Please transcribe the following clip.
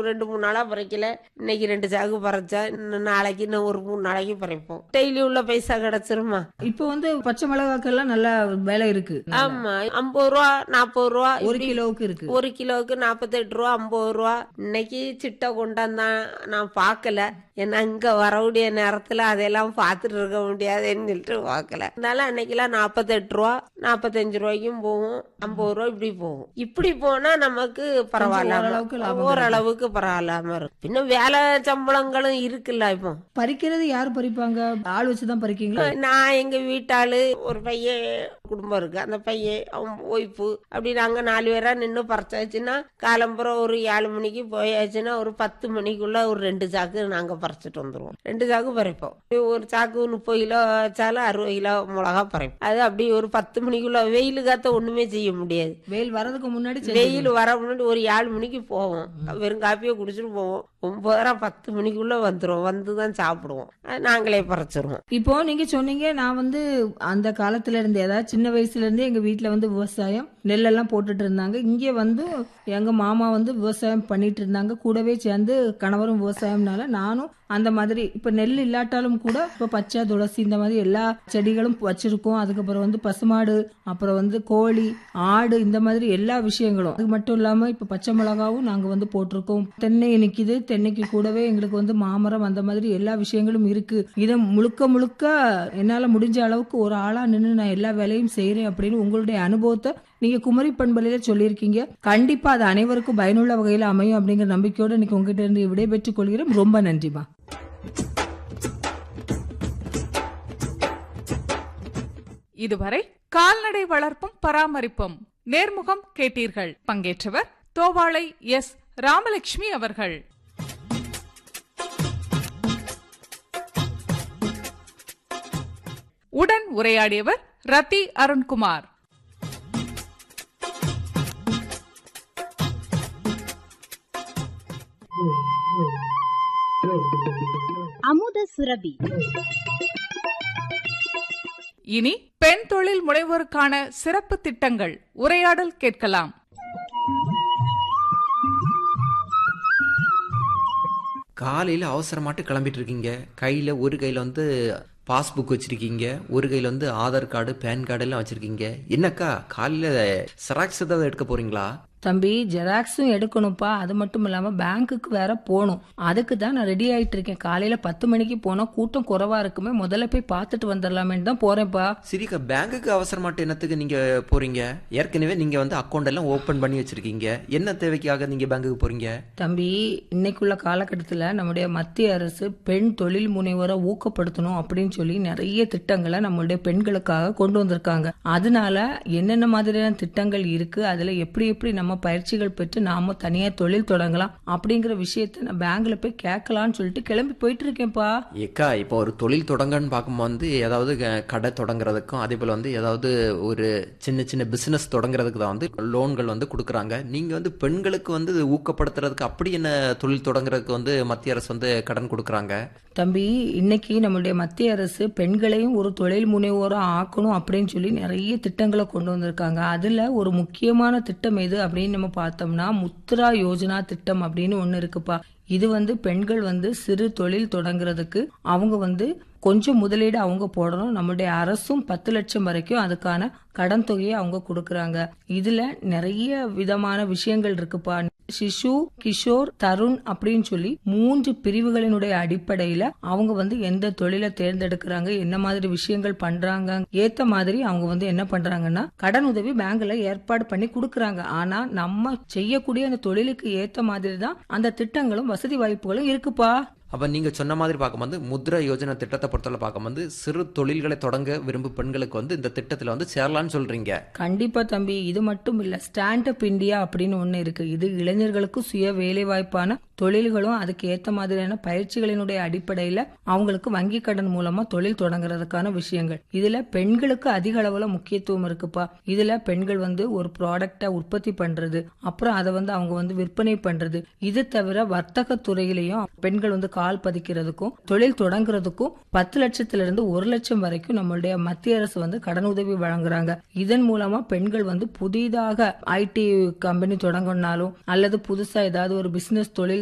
ரெண்டு மூணு நாளா பறிக்கல இன்னைக்கு ரெண்டு சாக்கு பறிச்சா இன்னும் நாளைக்கு இன்னும் ஒரு மூணு நாளைக்கு பறிப்போம் டெய்லி உள்ள பைசா கிடைச்சிருமா இப்போ வந்து பச்சை மிளகாக்கெல்லாம் நல்ல விலை இருக்கு ஆமா ஐம்பது ரூபா நாற்பது ரூபா ஒரு இப்படி கிலோவுக்கு இருக்கு ஒரு கிலோவுக்கு நாற்பத்தெட்டு ரூபா ஐம்பது ரூபா இன்னைக்கு சிட்டை கொண்டாந்தான் நான் பார்க்கல ஏன்னா இங்க வரக்கூடிய நேரத்துல அதெல்லாம் பார்த்துட்டு இருக்க முடியாதுன்னு சொல்லிட்டு பார்க்கல அதனால அன்னைக்கெல்லாம் நாற்பத்தெட்டு ரூபா நாற்பத்தஞ்சு ரூபாய்க்கும் போகும் ஐம்பது ரூபா இப்படி போகும் இப்படி போனா நமக்கு ஓரளவுக்கு பரவாயில்ல லாபம் ஓரளவுக்கு பரவாயில்லாம இருக்கும் பின்ன வேலை சம்பளங்களும் இருக்குல்ல இப்போ பறிக்கிறது யார் பறிப்பாங்க ஆள் வச்சுதான் பறிக்கீங்களா நான் எங்க வீட்டாளு ஒரு பையன் குடும்பம் இருக்கு அந்த பையன் அவன் ஒய்ஃபு அப்படி நாங்க நாலு பேரா நின்று பறிச்சாச்சுன்னா காலம்புறம் ஒரு ஏழு மணிக்கு போயாச்சுன்னா ஒரு பத்து மணிக்குள்ள ஒரு ரெண்டு சாக்கு நாங்க பறிச்சுட்டு வந்துருவோம் ரெண்டு சாக்கு பறிப்போம் ஒரு சாக்கு முப்பது கிலோ வச்சாலும் அறுபது கிலோ மிளகா பறிப்போம் அது அப்படி ஒரு பத்து மணிக்குள்ள வெயில் காத்த ஒண்ணுமே செய்ய முடியாது வெயில் வர்றதுக்கு முன்னாடி வெயில் வர முன்னாடி ஒரு ஏழு மணிக்கு போவோம் வெறும் காப்பியை குடிச்சிட்டு போவோம் ஒன்பதரை பத்து மணிக்குள்ள வந்துரும் வந்து தான் சாப்பிடுவோம் அது நாங்களே பறிச்சிருவோம் இப்போ நீங்க சொன்னீங்க நான் வந்து அந்த காலத்துல இருந்து ஏதாவது சின்ன வயசுல இருந்தே எங்க வீட்ல வந்து விவசாயம் நெல்லெல்லாம் போட்டுட்டு இருந்தாங்க இங்கே வந்து எங்க மாமா வந்து விவசாயம் பண்ணிட்டு இருந்தாங்க கூடவே சேர்ந்து கணவரும் விவசாயம்னால நானும் அந்த மாதிரி இப்ப நெல் இல்லாட்டாலும் கூட இப்ப பச்சை துளசி இந்த மாதிரி எல்லா செடிகளும் வச்சிருக்கோம் அதுக்கப்புறம் வந்து பசுமாடு அப்புறம் வந்து கோழி ஆடு இந்த மாதிரி எல்லா விஷயங்களும் அது மட்டும் இல்லாம இப்ப பச்சை மிளகாவும் நாங்க வந்து போட்டிருக்கோம் தென்னை நிக்குது தென்னைக்கு கூடவே எங்களுக்கு வந்து மாமரம் அந்த மாதிரி எல்லா விஷயங்களும் இருக்கு இதை முழுக்க முழுக்க என்னால முடிஞ்ச அளவுக்கு ஒரு ஆளா நின்று நான் எல்லா வேலையும் செய்யறேன் அப்படின்னு உங்களுடைய அனுபவத்தை நீங்க குமரி பண்பலையில சொல்லியிருக்கீங்க கண்டிப்பா அது அனைவருக்கும் பயனுள்ள வகையில அமையும் அப்படிங்கிற நம்பிக்கையோட இன்னைக்கு உங்ககிட்ட இருந்து விடைபெற்றுக் கொள்கிறேன் ரொம்ப நன்றிமா இதுவரை கால்நடை வளர்ப்பும் பராமரிப்பும் நேர்முகம் கேட்டீர்கள் பங்கேற்றவர் தோவாளை எஸ் ராமலட்சுமி அவர்கள் உடன் உரையாடியவர் ரத்தி அருண்குமார் அமுத சுரபி இனி பெண் தொழில் முனைவோருக்கான சிறப்பு திட்டங்கள் உரையாடல் கேட்கலாம் காலையில் அவசரமாட்டு கிளம்பிட்டு இருக்கீங்க கையில் ஒரு கையில் வந்து பாஸ்புக் வச்சிருக்கீங்க ஒரு கையில் வந்து ஆதார் கார்டு பேன் கார்டு எல்லாம் வச்சிருக்கீங்க என்னக்கா காலையில் செராக்ஸ் ஏதாவது எடுக்க போறீங்களா தம்பி ஜெராக்ஸும் எடுக்கணும்ப்பா அது மட்டும் இல்லாம பேங்க்குக்கு வேற போகணும் அதுக்கு தான் நான் ரெடி ஆயிட்டு இருக்கேன் காலையில பத்து மணிக்கு போனா கூட்டம் குறைவா இருக்குமே முதல்ல போய் பார்த்துட்டு வந்துடலாமேன்னு தான் போறேன்ப்பா சரிக்கா பேங்குக்கு அவசரமாட்டு என்னத்துக்கு நீங்க போறீங்க ஏற்கனவே நீங்க வந்து அக்கௌண்ட் எல்லாம் ஓபன் பண்ணி வச்சிருக்கீங்க என்ன தேவைக்காக நீங்க பேங்குக்கு போறீங்க தம்பி இன்னைக்குள்ள காலகட்டத்தில் நம்முடைய மத்திய அரசு பெண் தொழில் முனைவோரை ஊக்கப்படுத்தணும் அப்படின்னு சொல்லி நிறைய திட்டங்களை நம்மளுடைய பெண்களுக்காக கொண்டு வந்திருக்காங்க அதனால என்னென்ன மாதிரியான திட்டங்கள் இருக்கு அதுல எப்படி எப்படி நம்ம பயிற்சிகள் பெற்று நாம தனியா தொழில் தொடங்கலாம் அப்படிங்கிற விஷயத்த நான் பேங்க்ல போய் கேட்கலாம்னு சொல்லிட்டு கிளம்பி போயிட்டு இருக்கேன்ப்பா ஏக்கா இப்போ ஒரு தொழில் தொடங்கன்னு பார்க்கும்போது ஏதாவது க- கடை தொடங்குறதுக்கும் அதே போல் வந்து ஏதாவது ஒரு சின்ன சின்ன பிசினஸ் தொடங்குறதுக்கு தான் வந்து லோன்கள் வந்து கொடுக்குறாங்க நீங்கள் வந்து பெண்களுக்கு வந்து ஊக்கப்படுத்துறதுக்கு அப்படி என்ன தொழில் தொடங்குறதுக்கு வந்து மத்திய அரசு வந்து கடன் கொடுக்குறாங்க தம்பி இன்னைக்கு நம்மளுடைய மத்திய அரசு பெண்களையும் ஒரு தொழில் முனைவோரா ஆக்கணும் அப்படின்னு சொல்லி நிறைய திட்டங்களை கொண்டு வந்திருக்காங்க அதுல ஒரு முக்கியமான திட்டம் எது அப்படின்னு நம்ம பார்த்தோம்னா முத்ரா யோஜனா திட்டம் அப்படின்னு ஒண்ணு இருக்குப்பா இது வந்து பெண்கள் வந்து சிறு தொழில் தொடங்குறதுக்கு அவங்க வந்து கொஞ்சம் முதலீடு அவங்க போடணும் நம்மளுடைய அரசும் பத்து லட்சம் வரைக்கும் அதுக்கான கடன் தொகையை அவங்க கொடுக்கறாங்க இதுல நிறைய விதமான விஷயங்கள் இருக்குப்பா சிசு கிஷோர் தருண் அப்படின்னு சொல்லி மூன்று பிரிவுகளினுடைய அடிப்படையில அவங்க வந்து எந்த தொழிலை தேர்ந்தெடுக்கிறாங்க என்ன மாதிரி விஷயங்கள் பண்றாங்க ஏத்த மாதிரி அவங்க வந்து என்ன பண்றாங்கன்னா கடன் உதவி பேங்க்ல ஏற்பாடு பண்ணி கொடுக்கறாங்க ஆனா நம்ம செய்யக்கூடிய அந்த தொழிலுக்கு ஏத்த மாதிரி தான் அந்த திட்டங்களும் வசதி வாய்ப்புகளும் இருக்குப்பா அப்போ நீங்கள் சொன்ன மாதிரி பார்க்கும்போது முத்ரா யோஜனா திட்டத்தை பொறுத்தவரை பார்க்கும்போது சிறு தொழில்களை தொடங்க விரும்பும் பெண்களுக்கு வந்து இந்த திட்டத்தில் வந்து சேரலான்னு சொல்கிறீங்க கண்டிப்பா தம்பி இது மட்டும் இல்ல ஸ்டாண்ட் அப் இந்தியா அப்படின்னு ஒண்ணு இருக்கு இது இளைஞர்களுக்கு சுய வேலைவாய்ப்பான தொழில்களும் அதுக்கு ஏத்த மாதிரியான பயிற்சிகளினுடைய அடிப்படையில அவங்களுக்கு வங்கி கடன் மூலமா தொழில் தொடங்குறதுக்கான விஷயங்கள் இதுல பெண்களுக்கு அதிக அளவுல முக்கியத்துவம் இருக்குப்பா இதுல பெண்கள் வந்து ஒரு ப்ராடக்ட உற்பத்தி பண்றது அப்புறம் அதை வந்து அவங்க வந்து விற்பனை பண்றது இது தவிர வர்த்தக துறையிலையும் பெண்கள் வந்து கால் பதிக்கிறதுக்கும் தொழில் தொடங்குறதுக்கும் பத்து லட்சத்துல இருந்து ஒரு லட்சம் வரைக்கும் நம்மளுடைய மத்திய அரசு வந்து கடன் உதவி வழங்குறாங்க இதன் மூலமா பெண்கள் வந்து புதிதாக ஐடி கம்பெனி தொடங்கினாலும் அல்லது புதுசா ஏதாவது ஒரு பிசினஸ் தொழில்